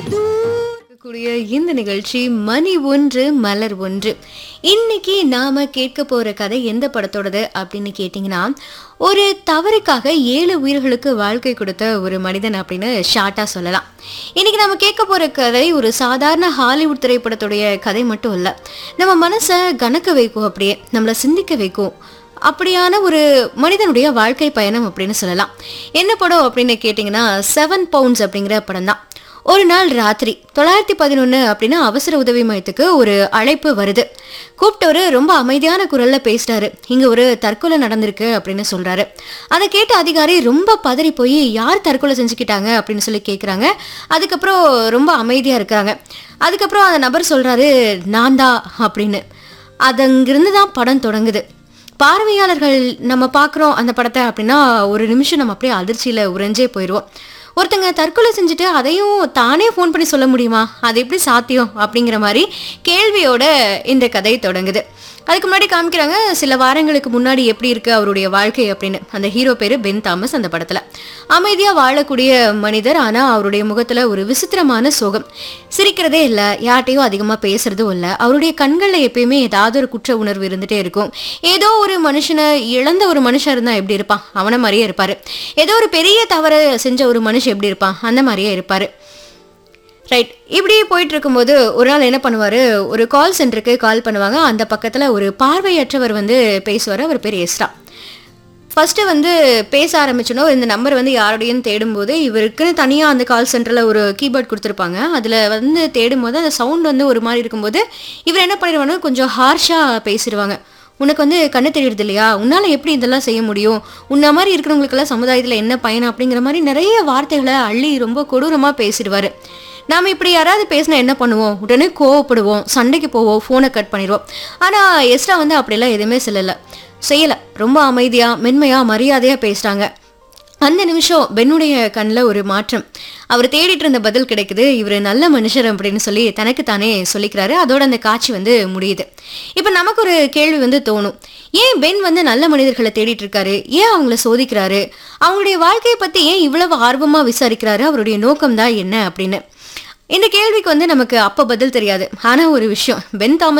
கூடிய இந்த நிகழ்ச்சி மணி ஒன்று மலர் ஒன்று இன்னைக்கு நாம கேட்க போற கதை எந்த படத்தோடது அப்படின்னு கேட்டிங்கன்னா ஒரு தவறுக்காக ஏழு உயிர்களுக்கு வாழ்க்கை கொடுத்த ஒரு மனிதன் அப்படின்னு ஷார்ட்டா சொல்லலாம் இன்னைக்கு நம்ம கேட்க போற கதை ஒரு சாதாரண ஹாலிவுட் திரைப்படத்துடைய கதை மட்டும் இல்ல நம்ம மனசை கணக்க வைக்கும் அப்படியே நம்மளை சிந்திக்க வைக்கும் அப்படியான ஒரு மனிதனுடைய வாழ்க்கை பயணம் அப்படின்னு சொல்லலாம் என்ன படம் அப்படின்னு கேட்டிங்கன்னா செவன் பவுண்ட்ஸ் அப்படிங்கிற படம் தான் ஒரு நாள் ராத்திரி தொள்ளாயிரத்தி பதினொன்று அப்படின்னா அவசர உதவி மையத்துக்கு ஒரு அழைப்பு வருது கூப்பிட்டவரு ரொம்ப அமைதியான குரல்ல பேசுறாரு இங்க ஒரு தற்கொலை நடந்திருக்கு அப்படின்னு சொல்றாரு அதை கேட்ட அதிகாரி ரொம்ப பதறி போய் யார் தற்கொலை செஞ்சுக்கிட்டாங்க அப்படின்னு சொல்லி கேட்குறாங்க அதுக்கப்புறம் ரொம்ப அமைதியா இருக்கிறாங்க அதுக்கப்புறம் அந்த நபர் சொல்றாரு நான் தான் அப்படின்னு அது அங்கிருந்து தான் படம் தொடங்குது பார்வையாளர்கள் நம்ம பார்க்குறோம் அந்த படத்தை அப்படின்னா ஒரு நிமிஷம் நம்ம அப்படியே அதிர்ச்சியில் உறைஞ்சே போயிடுவோம் ஒருத்தங்க தற்கொலை செஞ்சுட்டு அதையும் தானே ஃபோன் பண்ணி சொல்ல முடியுமா அது எப்படி சாத்தியம் அப்படிங்கிற மாதிரி கேள்வியோட இந்த கதை தொடங்குது அதுக்கு முன்னாடி காமிக்கிறாங்க சில வாரங்களுக்கு முன்னாடி எப்படி இருக்கு அவருடைய வாழ்க்கை அப்படின்னு அந்த ஹீரோ பேரு பென் தாமஸ் அந்த படத்துல அமைதியா வாழக்கூடிய மனிதர் ஆனா அவருடைய முகத்துல ஒரு விசித்திரமான சோகம் சிரிக்கிறதே இல்ல யார்ட்டையும் அதிகமா பேசுறதும் இல்ல அவருடைய கண்கள்ல எப்பயுமே ஏதாவது ஒரு குற்ற உணர்வு இருந்துட்டே இருக்கும் ஏதோ ஒரு மனுஷனை இழந்த ஒரு மனுஷன் இருந்தா எப்படி இருப்பான் அவனை மாதிரியே இருப்பாரு ஏதோ ஒரு பெரிய தவறு செஞ்ச ஒரு மனுஷன் எப்படி இருப்பான் அந்த மாதிரியே இருப்பாரு ரைட் இப்படி போயிட்டு இருக்கும்போது ஒரு நாள் என்ன பண்ணுவார் ஒரு கால் சென்டருக்கு கால் பண்ணுவாங்க அந்த பக்கத்தில் ஒரு பார்வையற்றவர் வந்து பேசுவார் அவர் பேர் எஸ்ரா ஃபர்ஸ்ட்டு வந்து பேச ஆரம்பிச்சனோ இந்த நம்பர் வந்து யாரோடையும் தேடும்போது இவருக்குன்னு தனியாக அந்த கால் சென்டரில் ஒரு கீபோர்ட் கொடுத்துருப்பாங்க அதில் வந்து தேடும்போது அந்த சவுண்ட் வந்து ஒரு மாதிரி இருக்கும்போது இவர் என்ன பண்ணிடுவாங்க கொஞ்சம் ஹார்ஷாக பேசிடுவாங்க உனக்கு வந்து கண்ணு தெரியறது இல்லையா உன்னால் எப்படி இதெல்லாம் செய்ய முடியும் உன்ன மாதிரி இருக்கிறவங்களுக்கெல்லாம் சமுதாயத்தில் என்ன பயன் அப்படிங்கிற மாதிரி நிறைய வார்த்தைகளை அள்ளி ரொம்ப கொடூரமாக பேசிடுவார் நாம் இப்படி யாராவது பேசினா என்ன பண்ணுவோம் உடனே கோவப்படுவோம் சண்டைக்கு போவோம் ஃபோனை கட் பண்ணிடுவோம் ஆனால் எஸ்ரா வந்து அப்படிலாம் எதுவுமே சொல்லலை செய்யலை ரொம்ப அமைதியாக மென்மையாக மரியாதையாக பேசுகிறாங்க அந்த நிமிஷம் பென்னுடைய கண்ணில் ஒரு மாற்றம் அவர் தேடிட்டு இருந்த பதில் கிடைக்குது இவர் நல்ல மனுஷர் அப்படின்னு சொல்லி தனக்கு தானே சொல்லிக்கிறாரு அதோட அந்த காட்சி வந்து முடியுது இப்போ நமக்கு ஒரு கேள்வி வந்து தோணும் ஏன் பென் வந்து நல்ல மனிதர்களை தேடிட்டு இருக்காரு ஏன் அவங்கள சோதிக்கிறாரு அவங்களுடைய வாழ்க்கையை பற்றி ஏன் இவ்வளவு ஆர்வமாக விசாரிக்கிறாரு அவருடைய நோக்கம் தான் என்ன அப்படின்னு இந்த கேள்விக்கு வந்து நமக்கு அப்போ பதில் தெரியாது ஆனால் ஒரு விஷயம் பென் தாமஸ்